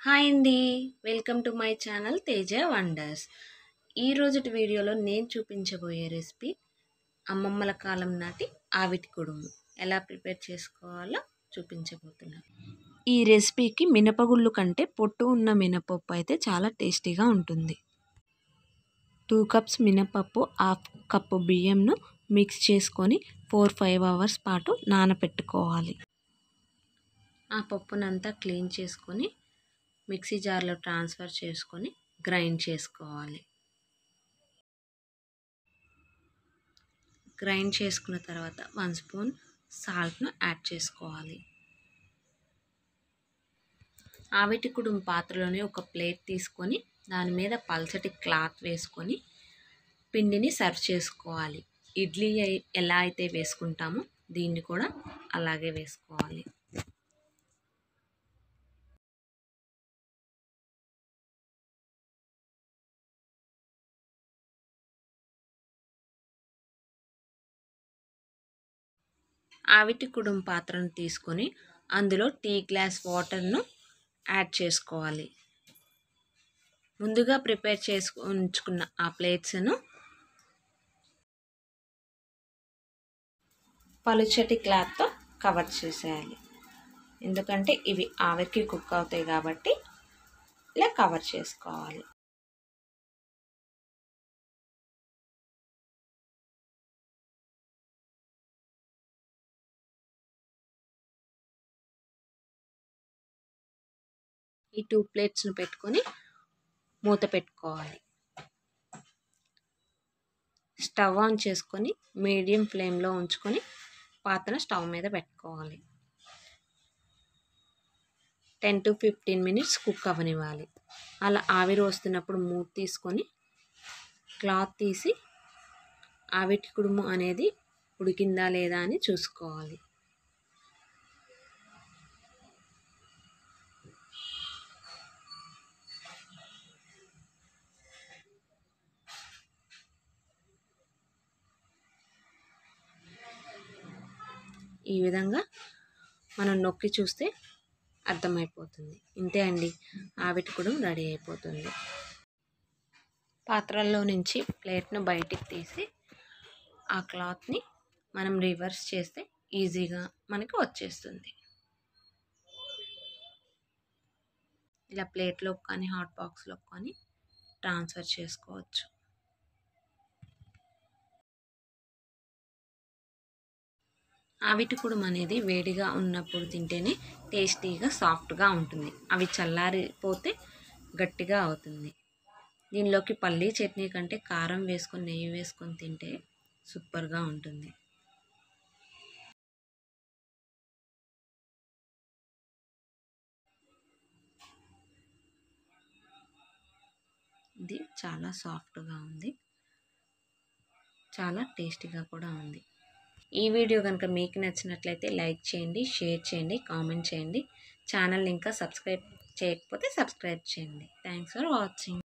hi అండి welcome to my channel Teja wonders ఈ రోజుటి వీడియోలో నేను చూపించబోయే రెసిపీ అమ్మమ్మల కాలం నాటి ఆవిటి కుడుము ఎలా ప్రిపేర్ చేసుకోవాలో చూపించబోతున్నాను ఈ రెసిపీకి మినపగుళ్ళు కంటే పొట్టు ఉన్న మినపప్పు అయితే చాలా టేస్టీగా ఉంటుంది టూ కప్స్ మినపప్పు హాఫ్ కప్పు బియ్యంను మిక్స్ చేసుకొని ఫోర్ ఫైవ్ అవర్స్ పాటు నానపెట్టుకోవాలి ఆ పప్పునంతా క్లీన్ చేసుకొని మిక్సీ జార్లో ట్రాన్స్ఫర్ చేసుకొని గ్రైండ్ చేసుకోవాలి గ్రైండ్ చేసుకున్న తర్వాత వన్ స్పూన్ సాల్ట్ను యాడ్ చేసుకోవాలి ఆవిటి కుడుం పాత్రలోనే ఒక ప్లేట్ తీసుకొని దాని మీద పల్చటి క్లాత్ వేసుకొని పిండిని సర్వ్ చేసుకోవాలి ఇడ్లీ ఎలా అయితే వేసుకుంటామో దీన్ని కూడా అలాగే వేసుకోవాలి ఆవిటి కుడుం పాత్రను తీసుకొని అందులో టీ గ్లాస్ వాటర్ను యాడ్ చేసుకోవాలి ముందుగా ప్రిపేర్ చేసుకు ఉంచుకున్న ఆ ప్లేట్స్ను పలుచటి క్లాత్తో కవర్ చేసేయాలి ఎందుకంటే ఇవి ఆవిరికి కుక్ అవుతాయి కాబట్టి ఇలా కవర్ చేసుకోవాలి ఈ టూ ప్లేట్స్ను పెట్టుకొని మూత పెట్టుకోవాలి స్టవ్ ఆన్ చేసుకొని మీడియం ఫ్లేమ్లో ఉంచుకొని పాత్ర స్టవ్ మీద పెట్టుకోవాలి ten to fifteen minutes cook అవ్వనివ్వాలి అలా ఆవిరి వస్తున్నప్పుడు మూత తీసుకొని క్లాత్ తీసి ఆవిటి కుడుము అనేది ఉడికిందా లేదా అని చూసుకోవాలి ఈ విధంగా మనం నొక్కి చూస్తే అర్థమైపోతుంది ఇంతే అండి ఆవిటి కూడా రెడీ అయిపోతుంది పాత్రల్లో నుంచి ప్లేట్ను బయటికి తీసి ఆ క్లాత్ని మనం రివర్స్ చేస్తే ఈజీగా మనకి వచ్చేస్తుంది ఇలా ప్లేట్లో కానీ హాట్ బాక్స్లో కానీ ట్రాన్స్ఫర్ చేసుకోవచ్చు ఆవిటికుడుం అనేది వేడిగా ఉన్నప్పుడు తింటేనే టేస్టీగా సాఫ్ట్గా ఉంటుంది అవి చల్లారిపోతే గట్టిగా అవుతుంది దీనిలోకి పల్లీ చట్నీ కంటే కారం వేసుకొని నెయ్యి వేసుకొని తింటే సూపర్గా ఉంటుంది ఇది చాలా సాఫ్ట్గా ఉంది చాలా టేస్టీగా కూడా ఉంది ఈ వీడియో కనుక మీకు నచ్చినట్లయితే లైక్ చేయండి షేర్ చేయండి కామెంట్ చేయండి ఛానల్ ఇంకా సబ్స్క్రైబ్ చేయకపోతే సబ్స్క్రైబ్ చేయండి థ్యాంక్స్ ఫర్ వాచింగ్